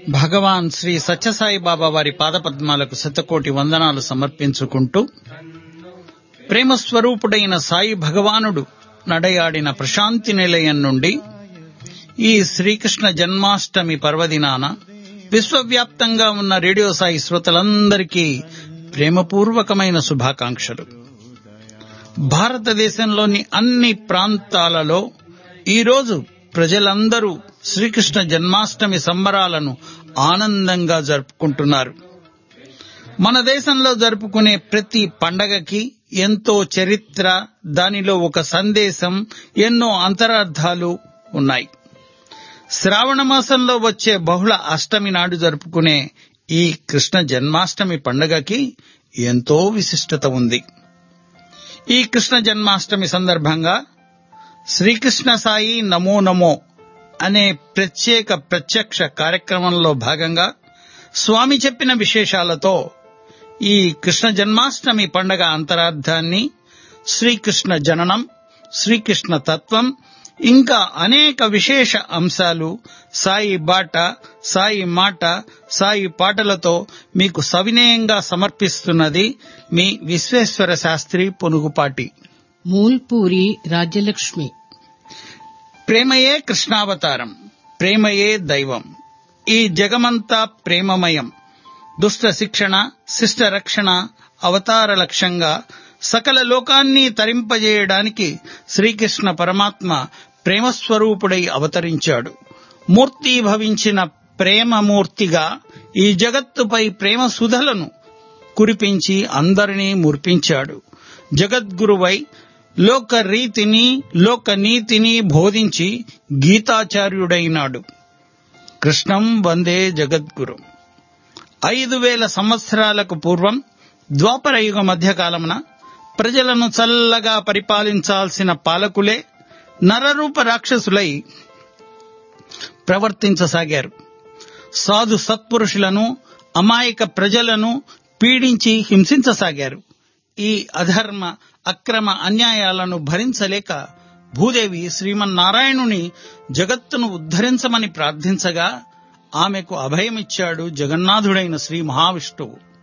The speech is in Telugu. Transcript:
భగవాన్ శ్రీ సత్యసాయి బాబా వారి పాదపద్మాలకు శతకోటి వందనాలు సమర్పించుకుంటూ ప్రేమ స్వరూపుడైన సాయి భగవానుడు నడయాడిన ప్రశాంతి నిలయం నుండి ఈ శ్రీకృష్ణ జన్మాష్టమి పర్వదినాన విశ్వవ్యాప్తంగా ఉన్న రేడియో సాయి శ్రోతలందరికీ ప్రేమపూర్వకమైన శుభాకాంక్షలు భారతదేశంలోని అన్ని ప్రాంతాలలో ఈరోజు ప్రజలందరూ శ్రీకృష్ణ జన్మాష్టమి సంబరాలను ఆనందంగా జరుపుకుంటున్నారు మన దేశంలో జరుపుకునే ప్రతి పండగకి ఎంతో చరిత్ర దానిలో ఒక సందేశం ఎన్నో అంతరార్థాలు ఉన్నాయి శ్రావణ మాసంలో వచ్చే బహుళ అష్టమి నాడు జరుపుకునే ఈ కృష్ణ జన్మాష్టమి పండగకి ఎంతో విశిష్టత ఉంది ఈ కృష్ణ జన్మాష్టమి సందర్భంగా శ్రీకృష్ణ సాయి నమో నమో అనే ప్రత్యేక ప్రత్యక్ష కార్యక్రమంలో భాగంగా స్వామి చెప్పిన విశేషాలతో ఈ కృష్ణ జన్మాష్టమి పండగ అంతరార్థాన్ని శ్రీకృష్ణ జననం శ్రీకృష్ణ తత్వం ఇంకా అనేక విశేష అంశాలు సాయి బాట సాయి మాట సాయి పాటలతో మీకు సవినయంగా సమర్పిస్తున్నది మీ విశ్వేశ్వర శాస్త్రి పొనుగుపాటి మూల్పూరి రాజ్యలక్ష్మి ప్రేమయే కృష్ణావతారం ప్రేమయే దైవం ఈ జగమంతా ప్రేమమయం దుష్ట శిక్షణ శిష్ట రక్షణ అవతార లక్ష్యంగా సకల లోకాన్ని తరింపజేయడానికి శ్రీకృష్ణ పరమాత్మ ప్రేమస్వరూపుడై అవతరించాడు మూర్తీభవించిన ప్రేమమూర్తిగా ఈ జగత్తుపై ప్రేమ సుధలను కురిపించి అందరినీ మురిపించాడు జగద్గురువై లోక రీతిని లోక నీతిని బోధించి గీతాచార్యుడైనాడు కృష్ణం వందే జగద్గురు ఐదు వేల సంవత్సరాలకు పూర్వం ద్వాపర యుగ మధ్యకాలమున ప్రజలను చల్లగా పరిపాలించాల్సిన పాలకులే నరరూప రాక్షసులై ప్రవర్తించసాగారు సాధు సత్పురుషులను అమాయక ప్రజలను పీడించి హింసించసాగారు ఈ అధర్మ అక్రమ అన్యాయాలను భరించలేక భూదేవి శ్రీమన్నారాయణుని జగత్తును ఉద్ధరించమని ప్రార్థించగా ఆమెకు అభయమిచ్చాడు జగన్నాథుడైన శ్రీ మహావిష్ణువు